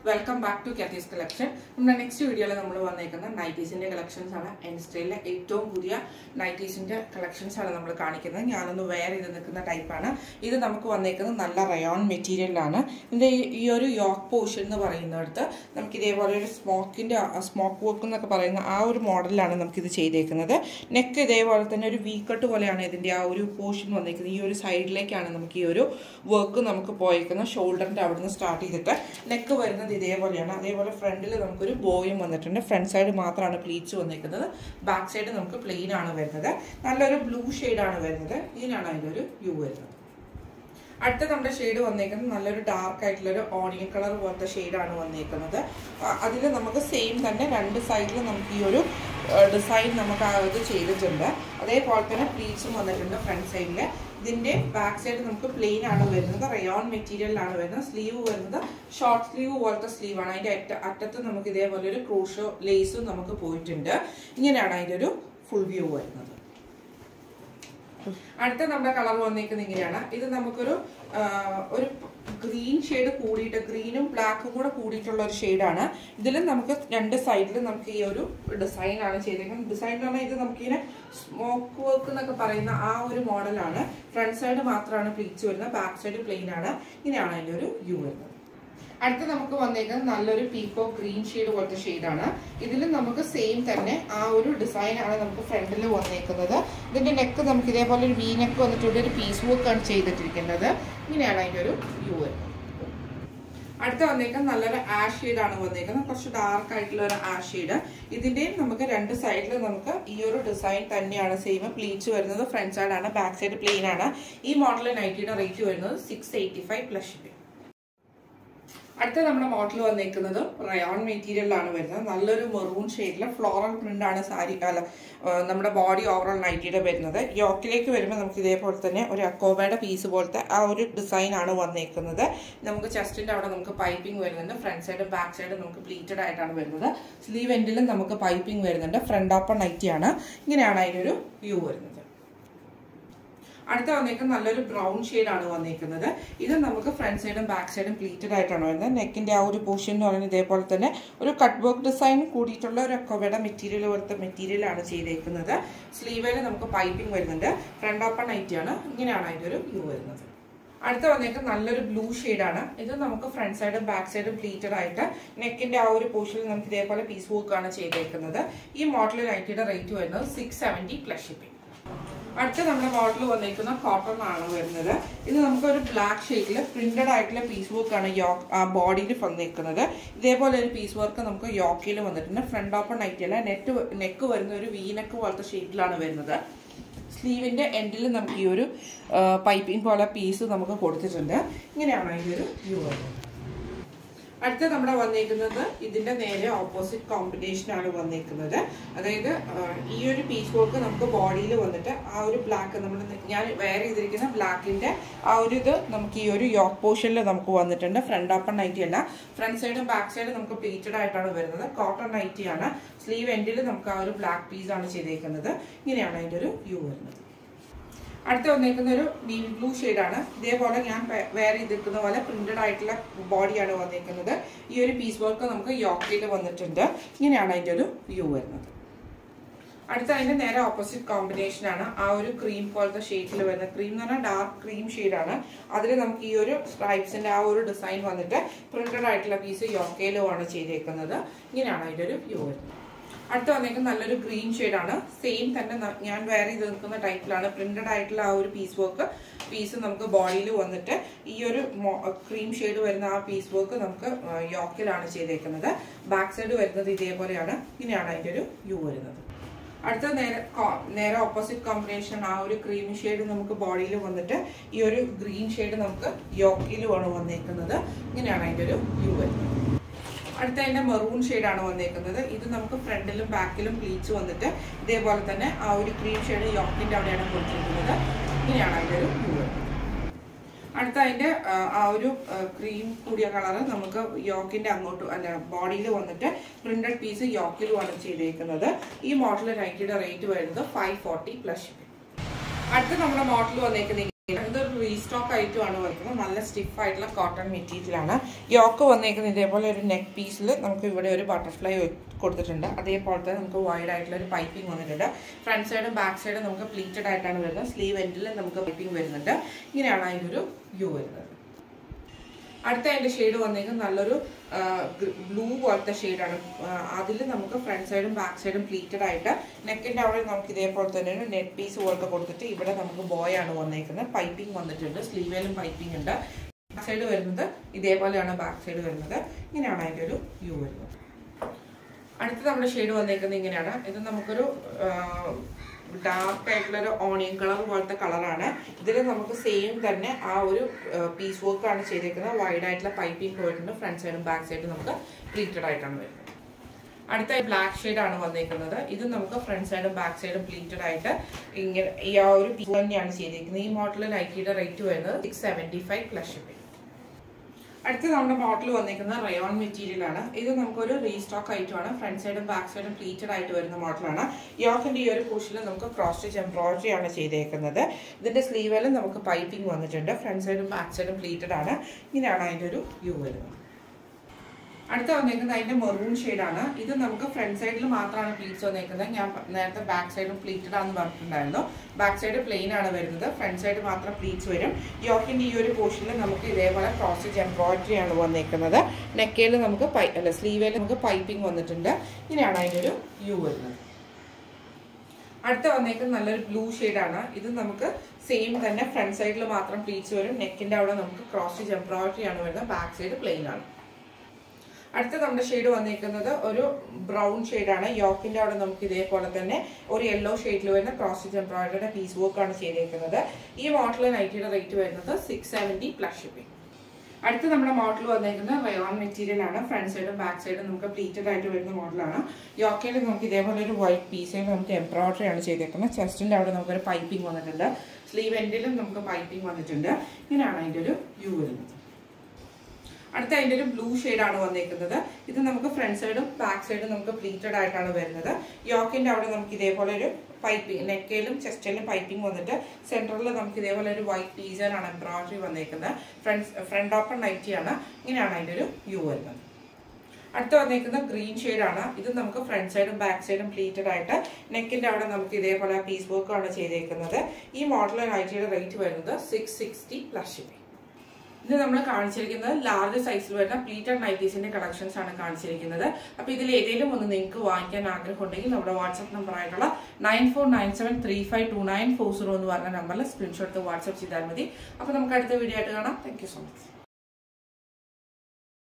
welcome back to കാത്തീസ് collection നമ്മുടെ next വീഡിയോയിൽ നമ്മൾ വന്നേക്കുന്ന നൈറ്റീസിന്റെ കളക്ഷൻസ് ആണ് എൻസ്റ്റൈലിലെ ഏറ്റവും പുതിയ നൈറ്റീസിന്റെ കളക്ഷൻസ് ആണ് നമ്മൾ കാണിക്കുന്നത് ഞാനൊന്ന് വെയർ ചെയ്ത് നിൽക്കുന്ന ടൈപ്പാണ് ഇത് നമുക്ക് വന്നേക്കുന്നത് നല്ല റയോൺ മെറ്റീരിയലാണ് ഇതിന്റെ ഈ- ഈ ഒരു യോക്ക് പോർഷൻ എന്ന് പറയുന്നിടത്ത് നമുക്ക് ഇതേപോലെ ഒരു സ്മോക്കിന്റെ സ്മോക്ക് വർക്ക് എന്നൊക്കെ പറയുന്ന ആ ഒരു മോഡലിലാണ് നമുക്കിത് ചെയ്തേക്കുന്നത് നെക്ക് ഇതേപോലെ തന്നെ ഒരു വീക്കട്ട് പോലെയാണ് ഇതിന്റെ ആ ഒരു പോർഷൻ വന്നേക്കുന്നത് ഈ ഒരു സൈഡിലേക്കാണ് നമുക്ക് ഈ ഒരു വർക്ക് നമുക്ക് പോയേക്കുന്നത് ഷോൾഡറിന്റെ അവിടുന്ന് സ്റ്റാർട്ട് ചെയ്തിട്ട് നെക്ക് വരുന്നത് ഇതേപോലെയാണ് അതേപോലെ ഫ്രണ്ടിൽ നമുക്കൊരു ബോയും വന്നിട്ടുണ്ട് ഫ്രണ്ട് സൈഡ് മാത്രമാണ് പ്ലീറ്റ്സ് വന്നിരിക്കുന്നത് ബാക്ക് സൈഡ് നമുക്ക് പ്ലെയിൻ ആണ് വരുന്നത് നല്ലൊരു ബ്ലൂ ആണ് വരുന്നത് ഇതിനാണ് അതിൻ്റെ ഒരു വ്യൂ വരുന്നത് അടുത്ത നമ്മുടെ ഷെയ്ഡ് വന്നേക്കുന്നത് നല്ലൊരു ഡാർക്ക് ആയിട്ടുള്ള ഒരു ഓണിയൻ കളർ പോലത്തെ ഷെയ്ഡാണ് വന്നേക്കുന്നത് അതിൽ നമുക്ക് സെയിം തന്നെ രണ്ട് സൈഡിൽ നമുക്ക് ഈ ഒരു ഡിസൈൻ നമുക്ക് ആ ഇത് ചെയ്തിട്ടുണ്ട് അതേപോലെ തന്നെ പ്ലീറ്റ്സും വന്നിട്ടുണ്ട് ഫ്രണ്ട് സൈഡിൽ ഇതിന്റെ ബാക്ക് സൈഡ് നമുക്ക് പ്ലെയിൻ ആണ് വരുന്നത് റയോൺ മെറ്റീരിയലിലാണ് വരുന്നത് സ്ലീവ് വരുന്നത് ഷോർട്ട് സ്ലീവ് പോലത്തെ സ്ലീവ് ആണ് അതിന്റെ അറ്റ അറ്റത്ത് നമുക്ക് ഇതേപോലെ ഒരു ക്രൂഷോ ലേസും നമുക്ക് പോയിട്ടുണ്ട് ഇങ്ങനെയാണ് അതിന്റെ ഒരു ഫുൾ വ്യൂ വരുന്നത് അടുത്ത നമ്മുടെ കളർ വന്നേക്കുന്നത് ഇങ്ങനെയാണ് ഇത് നമുക്കൊരു ആ, ഒരു ഗ്രീൻ ഷെയ്ഡ് കൂടിയിട്ട് ഗ്രീനും ബ്ലാക്കും കൂടെ കൂടിയിട്ടുള്ള ഒരു ഷെയ്ഡാണ് ഇതിലും നമുക്ക് രണ്ട് സൈഡിലും നമുക്ക് ഈ ഒരു ഡിസൈൻ ആണ് ചെയ്തേക്കുന്നത് ഡിസൈൻ എന്ന് പറഞ്ഞാൽ ഇത് നമുക്കിങ്ങനെ സ്മോക്ക് വർക്ക് എന്നൊക്കെ പറയുന്ന ആ ഒരു മോഡലാണ് ഫ്രണ്ട് സൈഡ് മാത്രമാണ് പ്ലീറ്റ്സ് വരുന്നത് ബാക്ക് സൈഡ് പ്ലെയിൻ ആണ് ഇങ്ങനെയാണ് അതിന്റെ ഒരു വ്യൂ വരുന്നത് അടുത്ത നമുക്ക് വന്നേക്കുന്നത് നല്ലൊരു പീക്കോ ഗ്രീൻ ഷെയ്ഡ് പോലത്തെ ഷെയ്ഡാണ് ഇതിലും നമുക്ക് സെയിം തന്നെ ആ ഒരു ഡിസൈൻ ആണ് നമുക്ക് ഫ്രണ്ടിൽ വന്നേക്കുന്നത് ഇതിന്റെ നെക്ക് നമുക്ക് ഇതേപോലെ ഒരു വി നെക്ക് വന്നിട്ടുണ്ട് ഒരു പീസ് വർക്ക് ആണ് ചെയ്തിട്ടിരിക്കുന്നത് ഇങ്ങനെയാണ് അതിന്റെ ഒരു വ്യൂ വരുന്നത് അടുത്ത വന്നേക്കുന്നത് നല്ലൊരു ആഷ് ഷെയ്ഡ് ആണ് വന്നേക്കുന്നത് കുറച്ച് ഡാർക്ക് ആയിട്ടുള്ള ഒരു ആഷ് ഷെയ്ഡ് ഇതിന്റെയും നമുക്ക് രണ്ട് സൈഡിൽ നമുക്ക് ഈ ഒരു ഡിസൈൻ തന്നെയാണ് സെയിം പ്ലീറ്റ്സ് വരുന്നത് ഫ്രണ്ട് സൈഡ് ആണ് ബാക്ക് സൈഡ് പ്ലെയിൻ ആണ് ഈ മോഡൽ നൈറ്റിയുടെ റേറ്റ് വരുന്നത് six eighty five plus shipping അടുത്ത നമ്മുടെ മോഡൽ വന്നേക്കുന്നത് റയോൺ മെറ്റീരിയലിലാണ് വരുന്നത് നല്ലൊരു മെറൂൺ ഷെയ്ഡിലെ ഫ്ലോറൽ പ്രിന്റ് ആണ് സാരി അല്ല ആ, നമ്മുടെ ബോഡി ഓവറോൾ നൈറ്റിയുടെ വരുന്നത് യോക്കിലേക്ക് വരുമ്പോൾ നമുക്ക് ഇതേപോലെ തന്നെ ഒരു അക്കോബയുടെ പീസ് പോലത്തെ ആ ഒരു ഡിസൈൻ ആണ് വന്നേക്കുന്നത് നമുക്ക് ചെസ്റ്റിന്റെ അവിടെ നമുക്ക് പൈപ്പിംഗ് വരുന്നുണ്ട് ഫ്രണ്ട് സൈഡ് ബാക്ക് സൈഡ് നമുക്ക് പ്ലീറ്റഡ് ആയിട്ടാണ് വരുന്നത് സ്ലീവ് എൻഡിലും നമുക്ക് പൈപ്പിംഗ് വരുന്നുണ്ട് ഫ്രണ്ട് ഓപ്പൺ നൈറ്റിയാണ് ഇങ്ങനെയാണ് അതിനൊരു വ്യൂ വരുന്നത് അടുത്ത വന്നേക്കുന്നത് നല്ലൊരു ബ്രൗൺ ആണ് വന്നേക്കുന്നത് ഇത് നമുക്ക് ഫ്രണ്ട് സൈഡും ബാക്ക് സൈഡും പ്ലീറ്റഡ് ആയിട്ടാണ് വരുന്നത് നെക്കിന്റെ ആ ഒരു പോർഷൻ എന്ന് പറയുന്നത് ഇതേപോലെ തന്നെ ഒരു കട്ട് വർക്ക് ഡിസൈൻ കൂടിയിട്ടുള്ള ഒരു അക്കോബയുടെ മെറ്റീരിയൽ പോലത്തെ മെറ്റീരിയൽ ആണ് ചെയ്തേക്കുന്നത് സ്ലീവിൽ നമുക്ക് പൈപ്പിംഗ് വരുന്നുണ്ട് ഫ്രണ്ട് ഓപ്പൺ നൈറ്റിയാണ് ഇങ്ങനെയാണ് അതിന്റെ ഒരു വ്യൂ വരുന്നത് അടുത്ത വന്നേക്കുന്നത് നല്ലൊരു ബ്ലൂ ആണ് ഇത് നമുക്ക് ഫ്രണ്ട് സൈഡും ബാക്ക് സൈഡും പ്ലീറ്റഡ് ആയിട്ട് നെക്കിന്റെ ആ ഒരു പോർഷനിൽ നമുക്ക് ഇതേപോലെ പീസ് വർക്ക് ആണ് ചെയ്തേക്കുന്നത് ഈ മോഡൽ നൈറ്റിയുടെ റേറ്റ് വരുന്നത് സിക്സ് സെവൻറ്റി പ്ലസ് ഷിപ്പിംഗ് അടുത്ത നമ്മുടെ മോഡൽ വന്നിരിക്കുന്ന കോട്ടൺ ആണ് വരുന്നത് ഇത് നമുക്കൊരു ബ്ലാക്ക് ഷെയ്ഡിൽ പ്രിന്റഡ് ആയിട്ടുള്ള പീസ് വർക്ക് ആണ് യോക്ക് ആ ബോഡിയിൽ വന്നിരിക്കുന്നത് ഇതേപോലെ ഒരു പീസ് വർക്ക് നമുക്ക് യോക്കിൽ വന്നിട്ടുണ്ട് ഫ്രണ്ട് ഓപ്പൺ നൈറ്റിയല്ല നെറ്റ് നെക്ക് വരുന്ന ഒരു വി നെക്ക് പോലത്തെ ഷെയ്ഡിലാണ് വരുന്നത് സ്ലീവിന്റെ എൻഡിൽ നമുക്ക് ഈ ഒരു പൈപ്പിംഗ് പോലെ പീസ് നമുക്ക് കൊടുത്തിട്ടുണ്ട് ഇങ്ങനെയാണ് അതിൻ്റെ ഒരു വ്യൂ വരുന്നത് അടുത്ത നമ്മുടെ വന്നേക്കുന്നത് ഇതിന്റെ നേരെ ഓപ്പോസിറ്റ് കോമ്പിനേഷൻ ആണ് വന്നേക്കുന്നത് അതായത് ആ, ഈ ഒരു പീസ് വർക്ക് നമുക്ക് ബോഡിയിൽ വന്നിട്ട് ആ ഒരു ബ്ലാക്ക് നമ്മൾ ഞാൻ വെയർ ചെയ്തിരിക്കുന്ന ബ്ലാക്കിന്റെ ആ ഒരു ഇത് നമുക്ക് ഈ ഒരു യോക്ക് പോർഷനിൽ നമുക്ക് വന്നിട്ടുണ്ട് ഫ്രണ്ട് ഓപ്പൺ നൈറ്റി അല്ല ഫ്രണ്ട് സൈഡും ബാക്ക് സൈഡും നമുക്ക് പ്ലീറ്റഡ് ആയിട്ടാണ് വരുന്നത് കോട്ടൺ നൈറ്റി ആണ് സ്ലീവ് എൻഡിൽ നമുക്ക് ആ ഒരു ബ്ലാക്ക് പീസ് ആണ് ചെയ്തേക്കുന്നത് ഇങ്ങനെയാണ് അതിന്റെ ഒരു വ്യൂ വരുന്നത് അടുത്ത വന്നേക്കുന്ന ഒരു നേവി ബ്ലൂ ആണ് ഇതേപോലെ ഞാൻ വെയർ ചെയ്തിരിക്കുന്ന പോലെ പ്രിന്റഡ് ആയിട്ടുള്ള ബോഡിയാണ് വന്നേക്കുന്നത് ഈ ഒരു പീസ് വർക്ക് നമുക്ക് യോക്കയിൽ വന്നിട്ടുണ്ട് ഇങ്ങനെയാണ് അതിന്റെ ഒരു വ്യൂ വരുന്നത് അടുത്ത അതിന്റെ നേരെ ഓപ്പോസിറ്റ് കോമ്പിനേഷൻ ആണ് ആ ഒരു ക്രീം പോലത്തെ ഷെയ്ഡിൽ വരുന്ന ക്രീം എന്ന് പറഞ്ഞാൽ ഡാർക്ക് ക്രീം ആണ് അതിൽ നമുക്ക് ഈ ഒരു സ്ട്രൈപ്സിന്റെ ആ ഒരു ഡിസൈൻ വന്നിട്ട് പ്രിന്റഡ് ആയിട്ടുള്ള പീസ് യോക്കയിലുമാണ് ചെയ്തേക്കുന്നത് ഇങ്ങനെയാണ് അതിന്റെ ഒരു വ്യൂ വരുന്നത് അടുത്ത വന്നേക്കുന്നത് നല്ലൊരു ഗ്രീൻ ആണ് സെയിം തന്നെ ന- ഞാൻ വെയർ ചെയ്ത് നിൽക്കുന്ന ടൈപ്പിലാണ് പ്രിന്റഡ് ആയിട്ടുള്ള ആ ഒരു പീസ് വർക്ക് പീസ് നമുക്ക് ബോഡിയിൽ വന്നിട്ട് ഈ ഒരു ക്രീം ഷെയ്ഡ് വരുന്ന ആ പീസ് വർക്ക് നമുക്ക് യോക്കിലാണ് ചെയ്തേക്കുന്നത് ബാക്ക് സൈഡ് വരുന്നത് ഇതേപോലെയാണ് ഇങ്ങനെയാണ് അതിന്റെ ഒരു വ്യൂ വരുന്നത് അടുത്ത നേരെ കോ- നേരെ ഓപ്പോസിറ്റ് കോമ്പിനേഷൻ ആ ഒരു ക്രീം ഷെയ്ഡ് നമുക്ക് ബോഡിയിൽ വന്നിട്ട് ഈ ഒരു ഗ്രീൻ ഷെയ്ഡ് നമുക്ക് യോക്കിലുമാണ് വന്നേക്കുന്നത് ഇങ്ങനെയാണ് അതിന്റെ ഒരു വ്യൂ വരുന്നത് അടുത്ത അതിന്റെ മെറൂൺ ആണ് വന്നേക്കുന്നത് ഇത് നമുക്ക് ഫ്രണ്ടിലും ബാക്കിലും പ്ലീറ്റ്സ് വന്നിട്ട് ഇതേപോലെ തന്നെ ആ ഒരു ക്രീം ഷെയ്ഡ് യോക്കിന്റെ അവിടെയാണ് കൊടുത്തിരിക്കുന്നത് ഇങ്ങനെയാണ് അതിന്റെ ഒരു വ്യൂ വരുന്നത് അടുത്ത അതിന്റെ ആ, ആ ഒരു ക്രീം കൂടിയ കളർ നമുക്ക് യോക്കിന്റെ അങ്ങോട്ട് അല്ല ബോഡിയിൽ വന്നിട്ട് പ്രിന്റഡ് പീസ് യോക്കിലുമാണ് ചെയ്തേക്കുന്നത് ഈ മോഡൽ നൈറ്റിയുടെ റേറ്റ് വരുന്നത് ഫൈവ് ഫോർട്ടി പ്ലസ് അടുത്ത നമ്മുടെ മോഡൽ വന്നേക്കുന്നത് ഇതൊരു റീസ്റ്റോക്ക് ആയിട്ടുമാണ് വന്നിരിക്കുന്നത് നല്ല സ്റ്റിഫ് ആയിട്ടുള്ള കോട്ടൺ മെറ്റീരിയൽ ആണ് യോക്ക് വന്നേക്കുന്നത് ഇതേപോലെ ഒരു നെക്ക് പീസിൽ നമുക്ക് ഇവിടെ ഒരു ബട്ടർഫ്ലൈ കൊടുത്തിട്ടുണ്ട് അതേപോലെ തന്നെ നമുക്ക് വൈഡ് ആയിട്ടുള്ള ഒരു പൈപ്പിംഗ് വന്നിട്ടുണ്ട് ഫ്രണ്ട് സൈഡും ബാക്ക് സൈഡും നമുക്ക് പ്ലീറ്റഡ് ആയിട്ടാണ് വരുന്നത് സ്ലീവ് എൻഡിൽ നമുക്ക് പൈപ്പിംഗ് വരുന്നുണ്ട് ഇങ്ങനെയാണ് അതിൻ്റെ ഒരു വ്യൂ വരുന്നത് അടുത്ത അതിൻ്റെ ഷെയ്ഡ് വന്നേക്കുന്നത് നല്ലൊരു ബ്ലൂ പോലത്തെ ഷെയ്ഡാണ് അതിൽ നമുക്ക് ഫ്രണ്ട് സൈഡും ബാക്ക് സൈഡും പ്ലീറ്റഡ് ആയിട്ട് നെക്കിൻ്റെ അവിടെ നമുക്ക് ഇതേപോലെ തന്നെ ഒരു നെറ്റ് പീസ് പോലത്തെ കൊടുത്തിട്ട് ഇവിടെ നമുക്ക് ബോയ് ആണ് വന്നേക്കുന്നത് പൈപ്പിംഗ് വന്നിട്ടുണ്ട് സ്ലീവേലും പൈപ്പിംഗ് ഉണ്ട് ബാക്ക് സൈഡ് വരുന്നത് ഇതേപോലെയാണ് ബാക്ക് സൈഡ് വരുന്നത് ഇങ്ങനെയാണ് അതിൻ്റെ ഒരു വ്യൂ വരുന്നത് അടുത്ത നമ്മുടെ ഷെയ്ഡ് വന്നേക്കുന്നത് ഇങ്ങനെയാണ് ഇത് നമുക്കൊരു ഡാർക്ക് ആയിട്ടുള്ള ഒരു ഓണിയൻ കളർ പോലത്തെ കളറാണ് ഇതിൽ നമുക്ക് സെയിം തന്നെ ആ ഒരു പീസ് വർക്ക് ആണ് ചെയ്തേക്കുന്നത് വൈഡ് ആയിട്ടുള്ള പൈപ്പിംഗ് പോയിട്ടുണ്ട് ഫ്രണ്ട് സൈഡും ബാക്ക് സൈഡും നമുക്ക് പ്ലീറ്റഡ് ആയിട്ടാണ് വരുന്നത് അടുത്ത ബ്ലാക്ക് ഷെയ്ഡ് ആണ് വന്നേക്കുന്നത് ഇത് നമുക്ക് ഫ്രണ്ട് സൈഡും ബാക്ക് സൈഡും പ്ലീറ്റഡ് ആയിട്ട് ഇങ്ങനെ ഈ ആ ഒരു പീസ് തന്നെയാണ് ചെയ്തിരിക്കുന്നത് ഈ മോഡൽ നൈക്കിയുടെ റേറ്റ് വരുന്നത് six seventy five plus shipping അടുത്ത നമ്മുടെ മോഡൽ വന്നിരിക്കുന്നത് റയോൺ മെറ്റീരിയൽ ആണ് ഇത് നമുക്കൊരു റീസ്റ്റോക്ക് ആയിട്ടുമാണ് ഫ്രണ്ട് സൈഡും ബാക്ക് സൈഡും പ്ലീറ്റഡ് ആയിട്ട് വരുന്ന മോഡലാണ് യോക്കിന്റെ ഈ ഒരു പോർഷനിൽ നമുക്ക് ക്രോസ് സ്റ്റിച്ച് എംബ്രോയിഡറി ആണ് ചെയ്തേക്കുന്നത് ഇതിന്റെ സ്ലീവിലും നമുക്ക് പൈപ്പിംഗ് വന്നിട്ടുണ്ട് ഫ്രണ്ട് സൈഡും ബാക്ക് സൈഡും പ്ലീറ്റഡ് ആണ് ഇങ്ങനെയാണ് അതിന്റെ ഒരു വ്യൂ വരുന്നത് അടുത്ത വന്നേക്കുന്നത് അതിന്റെ മെറൂൺ ആണ് ഇത് നമുക്ക് ഫ്രണ്ട് സൈഡിൽ മാത്രമാണ് പ്ലീറ്റ്സ് വന്നേക്കുന്നത് ഞാൻ നേരത്തെ ബാക്ക് സൈഡും പ്ലീറ്റഡ് ആണെന്ന് പറഞ്ഞിട്ടുണ്ടായിരുന്നു ബാക്ക് സൈഡ് പ്ലെയിൻ ആണ് വരുന്നത് ഫ്രണ്ട് സൈഡ് മാത്രം പ്ലീറ്റ്സ് വരും യോക്കിന്റെ ഈ ഒരു പോർഷനിൽ നമുക്ക് ഇതേപോലെ ക്രോസ് സ്റ്റിച്ച് എംബ്രോയിഡറി ആണ് വന്നേക്കുന്നത് നെക്കയിൽ നമുക്ക് പൈ അല്ല സ്ലീവേൽ നമുക്ക് പൈപ്പിംഗ് വന്നിട്ടുണ്ട് ഇങ്ങനെയാണ് അതിൻ്റെ ഒരു വ്യൂ വരുന്നത് അടുത്ത വന്നേക്കുന്നത് നല്ലൊരു ബ്ലൂ ആണ് ഇത് നമുക്ക് സെയിം തന്നെ ഫ്രണ്ട് സൈഡിൽ മാത്രം പ്ലീറ്റ്സ് വരും നെക്കിന്റെ അവിടെ നമുക്ക് ക്രോസ് സ്റ്റിച്ച് എംബ്രോയിഡറി ആണ് വരുന്നത് ബാക്ക് സൈഡ് പ്ലെയിൻ ആണ് അടുത്ത നമ്മുടെ ഷെയ്ഡ് വന്നിരിക്കുന്നത് ഒരു ബ്രൗൺ ആണ് യോക്കിന്റെ അവിടെ നമുക്ക് ഇതേപോലെ തന്നെ ഒരു യെല്ലോ ഷെയ്ഡിൽ വരുന്ന ക്രോസ് സ്റ്റിച്ച് എംബ്രോയിഡറിയുടെ പീസ് വർക്ക് ആണ് ചെയ്തേക്കുന്നത് ഈ മോഡൽ നൈറ്റിയുടെ റേറ്റ് വരുന്നത് സിക്സ് സെവൻറ്റി പ്ലസ് ഷിപ്പിംഗ് അടുത്ത നമ്മുടെ മോഡൽ വന്നിരിക്കുന്നത് റയോൺ മെറ്റീരിയൽ ആണ് ഫ്രണ്ട് സൈഡും ബാക്ക് സൈഡും നമുക്ക് പ്ലീറ്റഡ് ആയിട്ട് വരുന്ന മോഡലാണ് യോക്കയിൽ നമുക്ക് ഇതേപോലെ ഒരു വൈറ്റ് പീസിൽ നമുക്ക് എംബ്രോയിഡറി ആണ് ചെയ്തേക്കുന്നത് ചെസ്റ്റിന്റെ അവിടെ നമുക്കൊരു പൈപ്പിംഗ് വന്നിട്ടുണ്ട് സ്ലീവ് എൻഡിലും നമുക്ക് പൈപ്പിംഗ് വന്നിട്ടുണ്ട് ഇങ്ങനെയാണ് അതിൻ്റെ ഒരു വ്യൂ വരുന്നത് അടുത്ത അതിൻ്റെ ഒരു ബ്ലൂ ആണ് വന്നേക്കുന്നത് ഇത് നമുക്ക് ഫ്രണ്ട് സൈഡും ബാക്ക് സൈഡും നമുക്ക് പ്ലീറ്റഡ് ആയിട്ടാണ് വരുന്നത് യോക്കിന്റെ അവിടെ നമുക്ക് ഇതേപോലെ ഒരു പൈപ്പിംഗ് നെക്കയിലും ചെസ്റ്റിലും പൈപ്പിംഗ് വന്നിട്ട് സെൻറ്ററിൽ നമുക്ക് ഇതേപോലെ ഒരു വൈറ്റ് ടീസറാണ് എംബ്രോയിഡറി വന്നേക്കുന്നത് ഫ്രണ്ട് ഫ്രണ്ട് ഓപ്പൺ നൈറ്റിയാണ് ഇങ്ങനെയാണ് അതിൻ്റെ ഒരു വ്യൂ വരുന്നത് അടുത്ത വന്നേക്കുന്ന ഗ്രീൻ ആണ് ഇത് നമുക്ക് ഫ്രണ്ട് സൈഡും ബാക്ക് സൈഡും പ്ലീറ്റഡ് ആയിട്ട് നെക്കിന്റെ അവിടെ നമുക്ക് ഇതേപോലെ പീസ് വർക്ക് ആണ് ചെയ്തേക്കുന്നത് ഈ മോഡൽ നൈറ്റിയുടെ റേറ്റ് വരുന്നത് സിക്സ് സിക്സ്റ്റി പ്ലസ് ഷിപ്പിംഗ് ഇത് നമ്മൾ കാണിച്ചിരിക്കുന്നത് ലാർജ് സൈസിൽ വരുന്ന പ്ലീറ്റഡ് നൈറ്റീസിന്റെ കളക്ഷൻസ് ആണ് കാണിച്ചിരിക്കുന്നത് അപ്പൊ ഇതിൽ ഏതെങ്കിലും ഒന്ന് നിങ്ങൾക്ക് വാങ്ങിക്കാൻ ആഗ്രഹം ഉണ്ടെങ്കിൽ നമ്മുടെ വാട്സ്ആപ്പ് നമ്പർ ആയിട്ടുള്ള nine four nine seven three five two nine four zero എന്ന് പറഞ്ഞ നമ്പറിൽ സ്ക്രീൻഷോട്ട് വാട്സ്ആപ്പ് ചെയ്താൽ മതി അപ്പൊ നമുക്ക് അടുത്ത വീഡിയോ ആയിട്ട് കാണാം താങ്ക് സോ മച്ച്